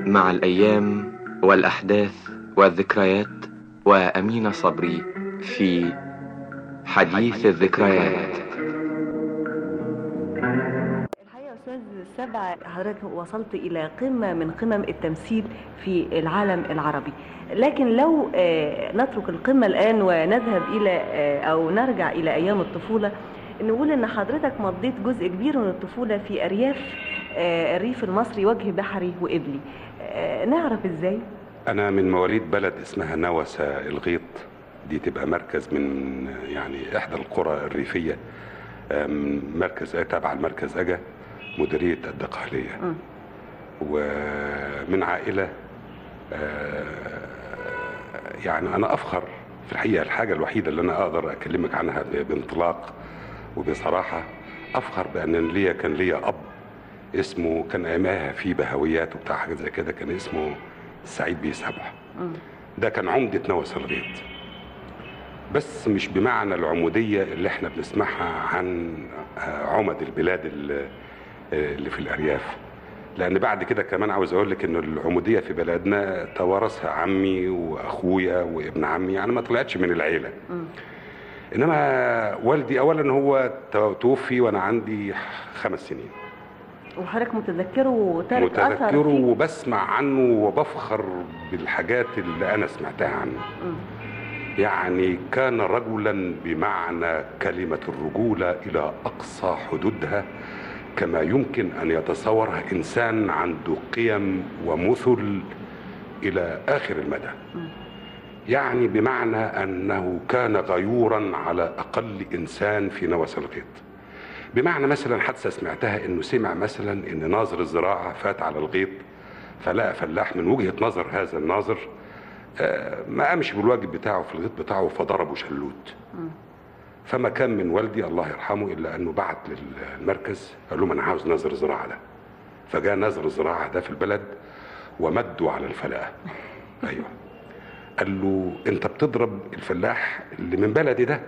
مع الأيام والأحداث والذكريات وأمين صبري في حديث الذكريات الحقيقة يا أستاذ سبع حضرتك وصلت إلى قمة من قمم التمثيل في العالم العربي لكن لو آه، نترك القمة الآن ونذهب إلى آه، أو نرجع إلى أيام الطفولة نقول إن حضرتك مضيت جزء كبير من الطفولة في أرياف آه، الريف المصري وجه بحري وإبلي آه، نعرف إزاي؟ أنا من مواليد بلد اسمها نوسة الغيط دي تبقى مركز من يعني إحدى القرى الريفية أم، مركز تابع المركز أجا مديرية الدقهلية مم. ومن عائلة آه، يعني أنا أفخر في الحقيقة الحاجة الوحيدة اللي أنا أقدر أكلمك عنها ب- بانطلاق وبصراحة أفخر بأن ليا كان ليا أب اسمه كان أيامها في بهويات وبتاع حاجة زي كده كان اسمه سعيد بيه سبع مم. ده كان عمدة نوس الغيط بس مش بمعنى العمودية اللي احنا بنسمعها عن آه، عمد البلاد اللي اللي في الأرياف لأن بعد كده كمان عاوز أقول لك إن العمودية في بلدنا توارثها عمي وأخويا وابن عمي يعني ما طلعتش من العيلة مم. إنما والدي أولا هو تو- توفي وأنا عندي خمس سنين وحضرتك متذكره وتارك أثر متذكره فيك؟ وبسمع عنه وبفخر بالحاجات اللي أنا سمعتها عنه مم. يعني كان رجلا بمعنى كلمة الرجولة إلى أقصى حدودها كما يمكن أن يتصورها إنسان عنده قيم ومثل إلى آخر المدى مم. يعني بمعنى أنه كان غيورا على أقل إنسان في نوس الغيط بمعنى مثلا حادثة سمعتها أنه سمع مثلا أن ناظر الزراعة فات على الغيط فلقى فلاح من وجهة نظر هذا الناظر آه، ما قامش بالواجب بتاعه في الغيط بتاعه فضربه شلوت مم. فما كان من والدي الله يرحمه الا انه بعت للمركز قال لهم انا عاوز ناظر الزراعه ده فجاء ناظر الزراعه ده في البلد ومدوا على الفلاح ايوه قال له انت بتضرب الفلاح اللي من بلدي ده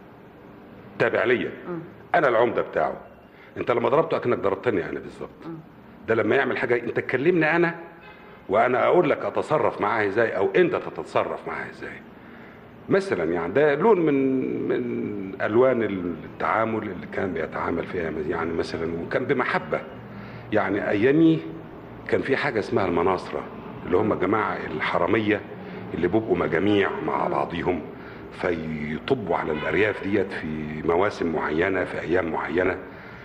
تابع ليا مم. انا العمده بتاعه انت لما ضربته اكنك ضربتني انا بالظبط مم. ده لما يعمل حاجه انت تكلمني انا وانا اقول لك اتصرف معاه ازاي او انت تتصرف معاه ازاي مثلا يعني ده لون من من الوان التعامل اللي كان بيتعامل فيها يعني مثلا وكان بمحبه يعني ايامي كان في حاجه اسمها المناصره اللي هم جماعه الحراميه اللي بيبقوا مجاميع مع بعضيهم فيطبوا على الارياف ديت في مواسم معينه في ايام معينه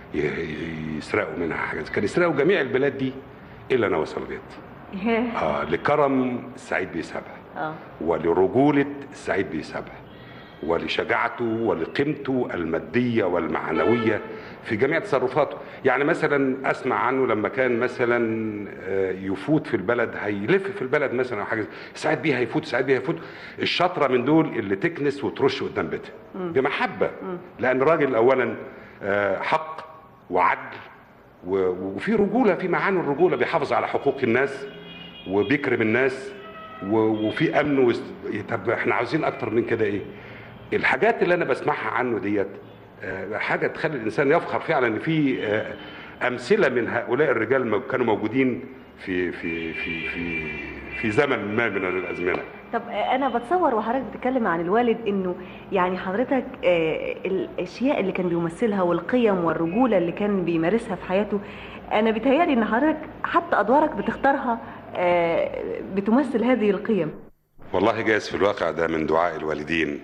ي- يسرقوا منها حاجات كان يسرقوا جميع البلاد دي الا نوس الغيط ياه. آه لكرم السعيد بيه سبع اه ولرجولة السعيد بيه سبع ولشجاعته ولقيمته المادية والمعنوية في جميع تصرفاته يعني مثلا أسمع عنه لما كان مثلا آه، يفوت في البلد هيلف في البلد مثلا أو حاجة سعيد بيه هيفوت سعيد بيه هيفوت الشطرة من دول اللي تكنس وترش قدام بيتها بمحبة لأن الراجل أولا آه، حق وعدل و- وفي رجولة في معاني الرجولة بيحافظ على حقوق الناس وبيكرم الناس و- وفي امن وس... طب احنا عاوزين اكتر من كده ايه الحاجات اللي انا بسمعها عنه ديت آه، حاجه تخلي الانسان يفخر فعلا ان في آه، امثله من هؤلاء الرجال مو- كانوا موجودين في في في في في زمن ما من الازمنه طب آه، انا بتصور وحضرتك بتتكلم عن الوالد انه يعني حضرتك آه، الاشياء اللي كان بيمثلها والقيم والرجوله اللي كان بيمارسها في حياته انا بيتهيألي ان حضرتك حتى ادوارك بتختارها آه، بتمثل هذه القيم والله جايز في الواقع ده من دعاء الوالدين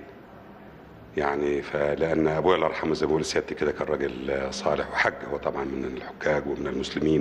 يعني فلان ابويا الله يرحمه زي ما بقول سيادتي كده كان راجل صالح وحج هو طبعا من الحجاج ومن المسلمين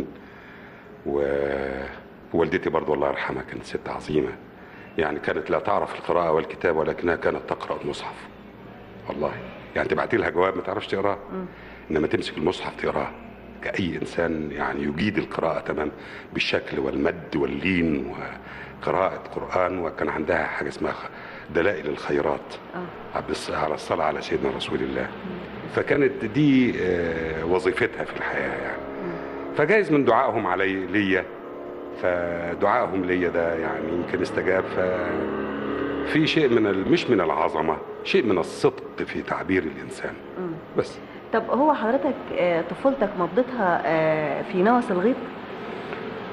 ووالدتي برضو الله يرحمها كانت ست عظيمه يعني كانت لا تعرف القراءه والكتاب ولكنها كانت تقرا المصحف والله يعني تبعتي لها جواب ما تعرفش تقراه انما تمسك المصحف تقراه كأي إنسان يعني يجيد القراءة تمام بالشكل والمد واللين وقراءة قرآن وكان عندها حاجة اسمها دلائل الخيرات اه بالص- على الصلاة على سيدنا رسول الله فكانت دي آه، وظيفتها في الحياة يعني فجايز من دعائهم علي ليا فدعائهم ليا ده يعني يمكن استجاب ف في شيء من ال- مش من العظمة شيء من الصدق في تعبير الإنسان مم. بس طب هو حضرتك آه، طفولتك مضيتها آه، في نوس الغيط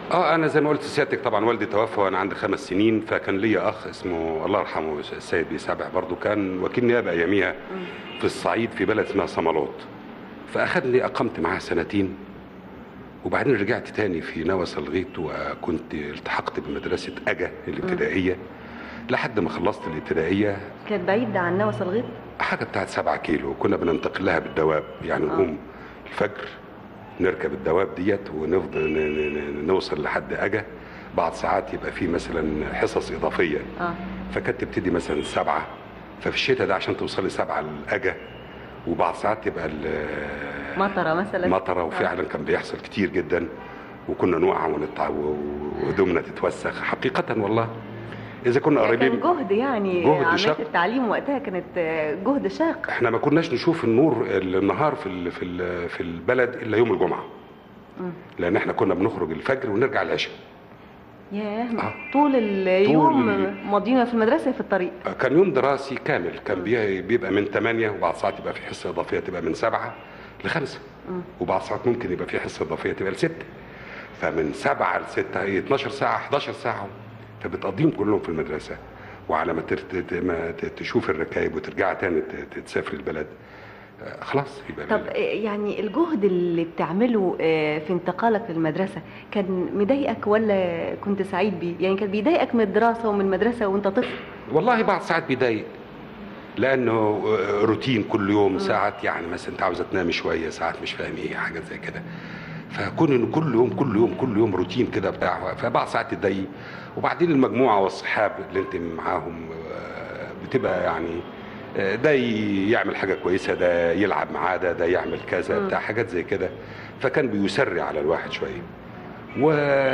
اه انا زي ما قلت لسيادتك طبعا والدي توفى وانا عندي خمس سنين فكان ليا اخ اسمه الله يرحمه السيد بيسابع برضه كان وكيل نيابه اياميها في الصعيد في بلد اسمها صمالوط فاخدني اقمت معاه سنتين وبعدين رجعت تاني في نوى صلغيت وكنت التحقت بمدرسه اجا الابتدائيه لحد ما خلصت الابتدائيه كانت بعيد عن نوى صلغيط حاجه بتاعت سبعة كيلو كنا بننتقل لها بالدواب يعني آه. نقوم الفجر نركب الدواب ديت ونفضل ن- ن- ن- نوصل لحد اجا بعد ساعات يبقى في مثلا حصص اضافيه اه فكانت تبتدي مثلا سبعة ففي الشتاء ده عشان توصلي سبعة لأجا وبعد ساعات تبقى ال- مطره مثلا مطرة آه. وفعلا كان بيحصل كتير جدا وكنا نقع ونتع وهدومنا تتوسخ حقيقة والله إذا كنا يعني قريبين كان جهد يعني جهد عمليه شاق. التعليم وقتها كانت آه، جهد شاق احنا ما كناش نشوف النور النهار في ال- في ال- في البلد الا يوم الجمعه مم. لان احنا كنا بنخرج الفجر ونرجع العشاء ياه آه. طول اليوم طول- ماضيين في المدرسه في الطريق كان يوم دراسي كامل كان بي- بيبقى من 8 وبعد ساعات يبقى في حصه اضافيه تبقى من 7 ل 5 مم. وبعد ساعات ممكن يبقى في حصه اضافيه تبقى ل 6 فمن 7 ل 6 هي 12 ساعه 11 ساعه فبتقضيهم كلهم في المدرسه وعلى ما ترت... ما ت- تشوف الركايب وترجع تاني ت- ت- تسافر البلد آه، خلاص يبقى طب آه، يعني الجهد اللي بتعمله آه، في انتقالك للمدرسه كان مضايقك ولا كنت سعيد بيه يعني كان بيضايقك من الدراسه ومن المدرسه وانت طفل والله بعض ساعات بيضايق لانه روتين كل يوم ساعات يعني مثلا انت عاوزه تنامي شويه ساعات مش فاهم ايه حاجه زي كده فكون انه كل يوم كل يوم كل يوم روتين كده بتاع فبعض ساعات تضايق وبعدين المجموعه والصحاب اللي انت معاهم آه، بتبقى يعني آه، ده ي- يعمل حاجه كويسه ده يلعب معاه ده ده يعمل كذا مم. بتاع حاجات زي كده فكان بيسري على الواحد شويه و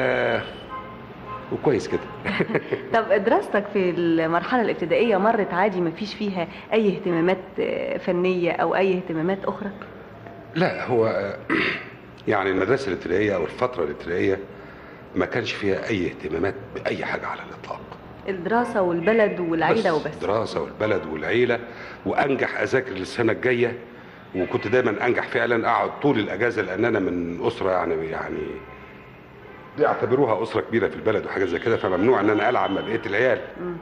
وكويس كده طب دراستك في المرحله الابتدائيه مرت عادي ما فيش فيها اي اهتمامات آه، فنيه او اي اهتمامات اخرى لا هو يعني المدرسة الابتدائية أو الفترة الابتدائية ما كانش فيها أي اهتمامات بأي حاجة على الإطلاق الدراسه والبلد والعيله بس وبس الدراسة والبلد والعيلة وأنجح أذاكر للسنة الجاية وكنت دايما أنجح فعلا أقعد طول الأجازة لأن أنا من أسرة يعني يعني بيعتبروها أسرة كبيرة في البلد وحاجات زي كده فممنوع إن أنا ألعب مع بقية العيال مم.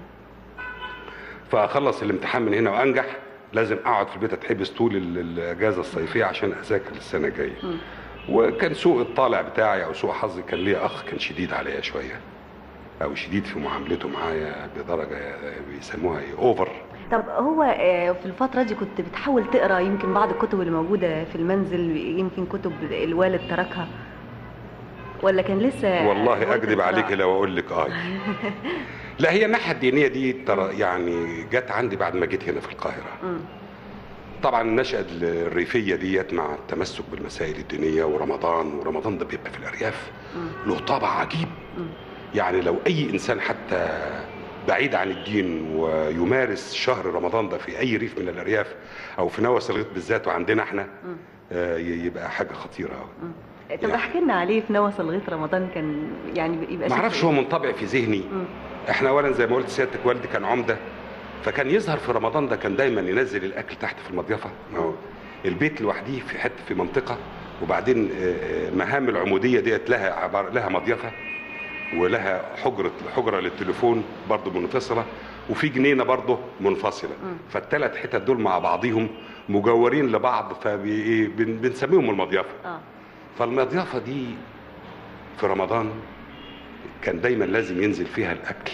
فاخلص الامتحان من هنا وانجح لازم اقعد في البيت اتحبس طول ال- الاجازه الصيفيه عشان اذاكر السنه الجايه مم. وكان سوء الطالع بتاعي او سوء حظي كان ليا اخ كان شديد عليا شويه او شديد في معاملته معايا بدرجه بيسموها ايه اوفر طب هو آه، في الفترة دي كنت بتحاول تقرا يمكن بعض الكتب اللي موجودة في المنزل يمكن كتب الوالد تركها ولا كان لسه والله هواية اكذب القراءة؟ عليك لو اقول لك اه لا هي الناحيه الدينيه دي ترى يعني جت عندي بعد ما جيت هنا في القاهره مم. طبعا النشأة الريفية ديت مع التمسك بالمسائل الدينية ورمضان ورمضان ده بيبقى في الأرياف مم. له طابع عجيب مم. يعني لو أي إنسان حتى بعيد عن الدين ويمارس شهر رمضان ده في أي ريف من الأرياف أو في نوى صلغيط بالذات وعندنا احنا مم. آه، ي- يبقى حاجة خطيرة أوي مم. طب يعني- احكي لنا عليه في نوى صلغيط رمضان كان يعني يبقى ما شكله اعرفش إيه؟ هو منطبع في ذهني مم. احنا اولا زي ما قلت سيادتك والدي كان عمده فكان يظهر في رمضان ده كان دايما ينزل الاكل تحت في المضيفه ما هو البيت لوحده في حته في منطقه وبعدين آه، آه، مهام العموديه ديت لها عبارة لها مضيفه ولها حجره حجره للتليفون برضه منفصله وفي جنينه برضه منفصله مم. فالثلاث حتت دول مع بعضهم مجورين لبعض فبنسميهم المضيفه اه فالمضيافة دي في رمضان كان دايما لازم ينزل فيها الأكل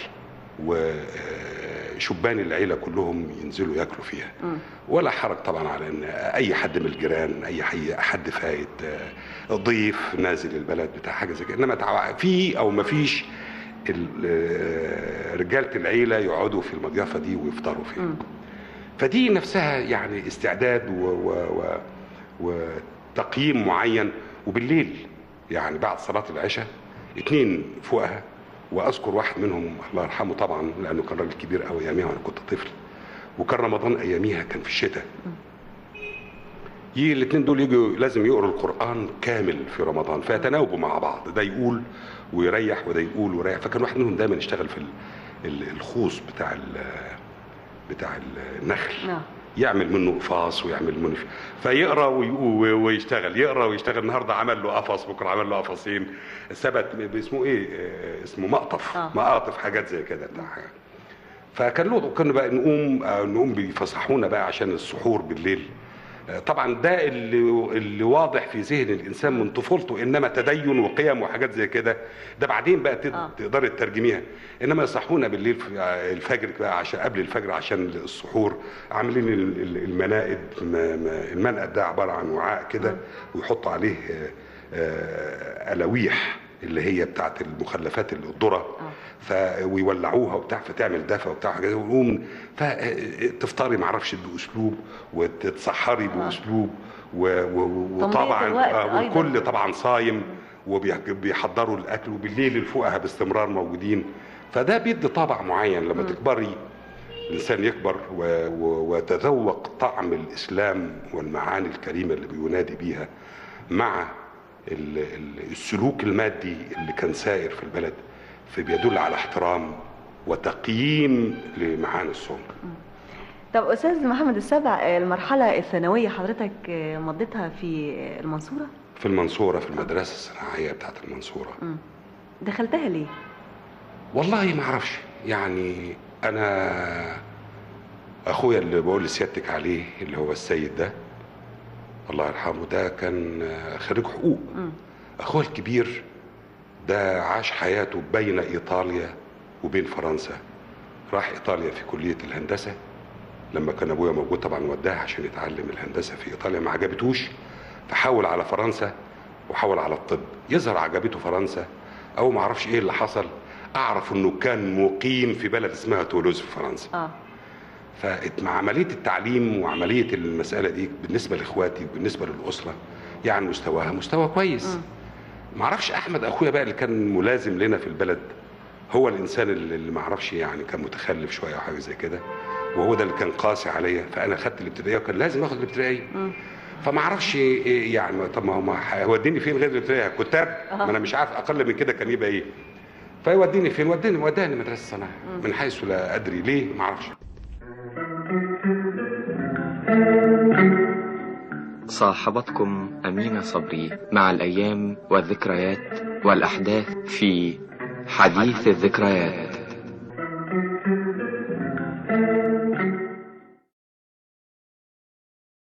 وشبان العيلة كلهم ينزلوا ياكلوا فيها مم. ولا حرج طبعا على ان اي حد من الجيران اي حي حد فايت آه، ضيف نازل البلد بتاع حاجه زي كده انما تع- في او ما فيش ال- آه، رجاله العيله يقعدوا في المضيافه دي ويفطروا فيها مم. فدي نفسها يعني استعداد و و و وتقييم معين وبالليل يعني بعد صلاة العشاء اتنين فوقها واذكر واحد منهم الله يرحمه طبعا لانه كان راجل كبير قوي اياميها وانا كنت طفل وكان رمضان اياميها كان في الشتاء يجي الاثنين دول يجوا لازم يقروا القران كامل في رمضان فيتناوبوا مع بعض ده يقول ويريح وده يقول ويريح فكان واحد منهم دايما يشتغل في ال- ال- الخوص بتاع ال- بتاع النخل اه يعمل منه قفاص ويعمل منه فيقرا وي- وي- ويشتغل يقرا ويشتغل النهارده عمل له قفص بكره عمل له قفصين ثبت اسمه ايه آه، اسمه مقطف آه. مقاطف حاجات زي كده بتاع حاجة. فكان له كنا بقى نقوم آه، نقوم بيفصحونا بقى عشان السحور بالليل آه، طبعا ده اللي اللي واضح في ذهن الانسان من طفولته انما تدين وقيم وحاجات زي كده ده بعدين بقى تد- آه. تقدري تترجميها انما يصحونا بالليل في آه، الفجر بقى عشان قبل الفجر عشان السحور عاملين ال- ال- المنائد ما- ما- المنقد ده عباره عن وعاء كده ويحطوا عليه آه، آه، ألاويح اللي هي بتاعت المخلفات الذره ف ويولعوها وبتاع فتعمل دفى وبتاع حاجات ونقوم فتفطري معرفش باسلوب وتتسحري باسلوب و- و- وطبعا الوقت آه، أيضاً. والكل طبعا صايم وبيحضروا الاكل وبالليل الفقهاء باستمرار موجودين فده بيدي طابع معين لما تكبري الانسان يكبر و- و- ويتذوق طعم الاسلام والمعاني الكريمه اللي بينادي بيها مع ال- ال- السلوك المادي اللي كان سائر في البلد فبيدل على احترام وتقييم لمعاني الصوم طب استاذ محمد السبع آه، المرحله الثانويه حضرتك آه، مضيتها في آه، المنصوره في المنصوره في المدرسه الصناعيه بتاعت المنصوره مم. دخلتها ليه والله ما اعرفش يعني انا اخويا اللي بقول لسيادتك عليه اللي هو السيد ده الله يرحمه ده كان خريج حقوق مم. اخويا الكبير ده عاش حياته بين ايطاليا وبين فرنسا راح ايطاليا في كليه الهندسه لما كان ابويا موجود طبعا وداه عشان يتعلم الهندسه في ايطاليا ما عجبتوش فحول على فرنسا وحول على الطب يظهر عجبته فرنسا او ما اعرفش ايه اللي حصل اعرف انه كان مقيم في بلد اسمها تولوز في فرنسا اه فمع عمليه التعليم وعمليه المساله دي بالنسبه لاخواتي وبالنسبه للاسره يعني مستواها مستوى كويس ما اعرفش احمد اخويا بقى اللي كان ملازم لنا في البلد هو الانسان اللي اللي ما اعرفش يعني كان متخلف شويه او حاجه زي كده وهو ده اللي كان قاسي عليا فانا خدت الابتدائيه وكان لازم اخد الابتدائيه مم. فما اعرفش ايه يعني طب ما هو ما هيوديني فين غير الابتدائيه كتاب أها. ما انا مش عارف اقل من كده كان يبقى ايه فيوديني فين وداني وداني مدرسه الصناعه من حيث لا ادري ليه ما اعرفش صاحبتكم أمينة صبري مع الأيام والذكريات والأحداث في حديث الذكريات